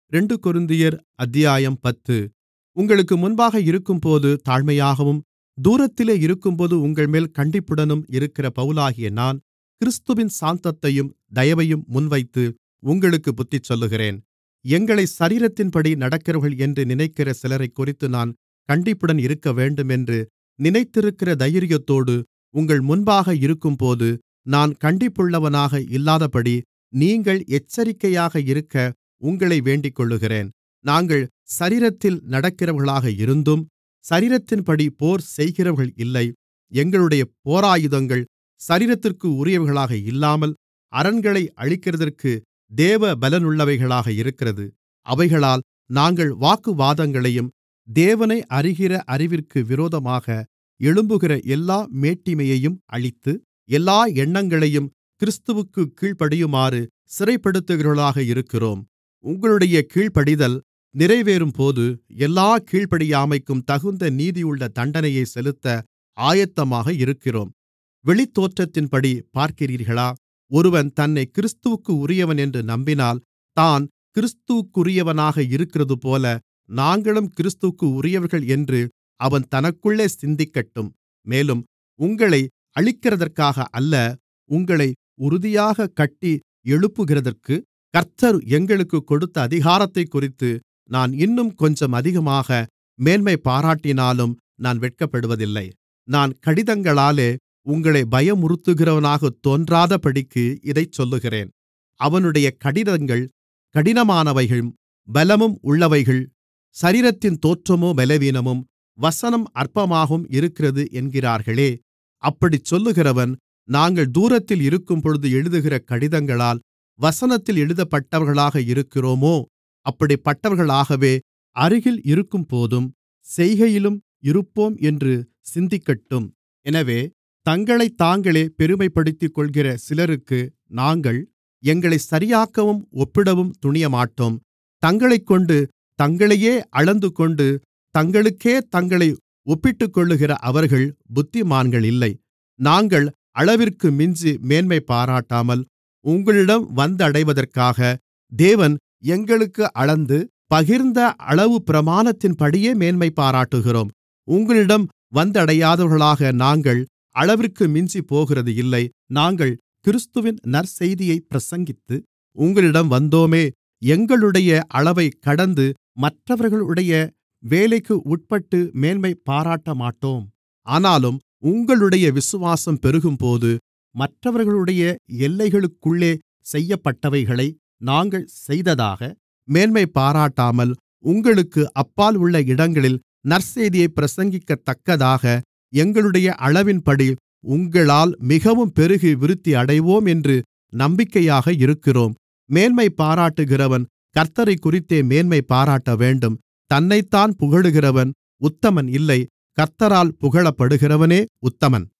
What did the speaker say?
ரெண்டு கொரிந்தியர் அத்தியாயம் பத்து உங்களுக்கு முன்பாக இருக்கும்போது தாழ்மையாகவும் தூரத்திலே இருக்கும்போது உங்கள்மேல் கண்டிப்புடனும் இருக்கிற பவுலாகிய நான் கிறிஸ்துவின் சாந்தத்தையும் தயவையும் முன்வைத்து உங்களுக்குப் புத்திசொல்லுகிறேன் எங்களை சரீரத்தின்படி நடக்கிறவர்கள் என்று நினைக்கிற சிலரைக்குறித்து நான் கண்டிப்புடன் இருக்கவேண்டுமென்று நினைத்திருக்கிற தைரியத்தோடு உங்கள் முன்பாக இருக்கும்போது நான் கண்டிப்புள்ளவனாக இல்லாதபடி நீங்கள் எச்சரிக்கையாக இருக்க உங்களை வேண்டிக்கொள்ளுகிறேன் நாங்கள் சரீரத்தில் நடக்கிறவர்களாக இருந்தும் சரீரத்தின்படி போர் செய்கிறவர்கள் இல்லை எங்களுடைய போராயுதங்கள் சரீரத்திற்கு உரியவைகளாக இல்லாமல் அரண்களை அழிக்கிறதற்கு தேவ பலனுள்ளவைகளாக இருக்கிறது அவைகளால் நாங்கள் வாக்குவாதங்களையும் தேவனை அறிகிற அறிவிற்கு விரோதமாக எழும்புகிற எல்லா மேட்டிமையையும் அழித்து எல்லா எண்ணங்களையும் கிறிஸ்துவுக்குக் கீழ்ப்படியுமாறு சிறைப்படுத்துகிறவர்களாக இருக்கிறோம் உங்களுடைய கீழ்ப்படிதல் நிறைவேறும்போது எல்லா கீழ்ப்படியாமைக்கும் தகுந்த நீதியுள்ள தண்டனையை செலுத்த ஆயத்தமாக இருக்கிறோம் வெளித்தோற்றத்தின்படி பார்க்கிறீர்களா ஒருவன் தன்னை கிறிஸ்துவுக்கு உரியவன் என்று நம்பினால் தான் கிறிஸ்துவுக்குரியவனாக இருக்கிறதுபோல நாங்களும் கிறிஸ்துவுக்கு உரியவர்கள் என்று அவன் தனக்குள்ளே சிந்திக்கட்டும் மேலும் உங்களை அழிக்கிறதற்காக அல்ல உங்களை உறுதியாகக் கட்டி எழுப்புகிறதற்கு கர்த்தர் எங்களுக்குக் கொடுத்த அதிகாரத்தைக்குறித்து நான் இன்னும் கொஞ்சம் அதிகமாக மேன்மை பாராட்டினாலும் நான் வெட்கப்படுவதில்லை நான் கடிதங்களாலே உங்களை பயமுறுத்துகிறவனாகத் தோன்றாதபடிக்கு இதைச் சொல்லுகிறேன் அவனுடைய கடிதங்கள் கடினமானவைகளும் பலமும் உள்ளவைகள் சரீரத்தின் தோற்றமோ பலவீனமும் வசனம் அற்பமாகவும் இருக்கிறது என்கிறார்களே அப்படிச் சொல்லுகிறவன் நாங்கள் தூரத்தில் இருக்கும்பொழுது எழுதுகிற கடிதங்களால் வசனத்தில் எழுதப்பட்டவர்களாக இருக்கிறோமோ அப்படிப்பட்டவர்களாகவே அருகில் இருக்கும்போதும் செய்கையிலும் இருப்போம் என்று சிந்திக்கட்டும் எனவே தங்களைத்தாங்களே பெருமைப்படுத்திக்கொள்கிற சிலருக்கு நாங்கள் எங்களைச் சரியாக்கவும் ஒப்பிடவும் துணியமாட்டோம் தங்களைக்கொண்டு தங்களையே அளந்துகொண்டு தங்களுக்கே தங்களை ஒப்பிட்டுக்கொள்ளுகிற அவர்கள் புத்திமான்கள் இல்லை நாங்கள் அளவிற்கு மிஞ்சி மேன்மை பாராட்டாமல் உங்களிடம் வந்தடைவதற்காக தேவன் எங்களுக்கு அளந்து பகிர்ந்த அளவு பிரமாணத்தின்படியே மேன்மை பாராட்டுகிறோம் உங்களிடம் வந்தடையாதவர்களாக நாங்கள் அளவிற்கு மிஞ்சிப்போகிறது இல்லை நாங்கள் கிறிஸ்துவின் நற்செய்தியைப் பிரசங்கித்து உங்களிடம் வந்தோமே எங்களுடைய அளவைக் கடந்து மற்றவர்களுடைய வேலைக்கு உட்பட்டு மேன்மை பாராட்டமாட்டோம் ஆனாலும் உங்களுடைய விசுவாசம் பெருகும்போது மற்றவர்களுடைய எல்லைகளுக்குள்ளே செய்யப்பட்டவைகளை நாங்கள் செய்ததாக மேன்மை பாராட்டாமல் உங்களுக்கு அப்பால் உள்ள இடங்களில் நற்செய்தியைப் பிரசங்கிக்கத்தக்கதாக எங்களுடைய அளவின்படி உங்களால் மிகவும் பெருகி விருத்தியடைவோம் என்று நம்பிக்கையாக இருக்கிறோம் மேன்மை பாராட்டுகிறவன் கர்த்தரைக்குறித்தே மேன்மை பாராட்டவேண்டும் தன்னைத்தான் புகழுகிறவன் உத்தமன் இல்லை கர்த்தரால் புகழப்படுகிறவனே உத்தமன்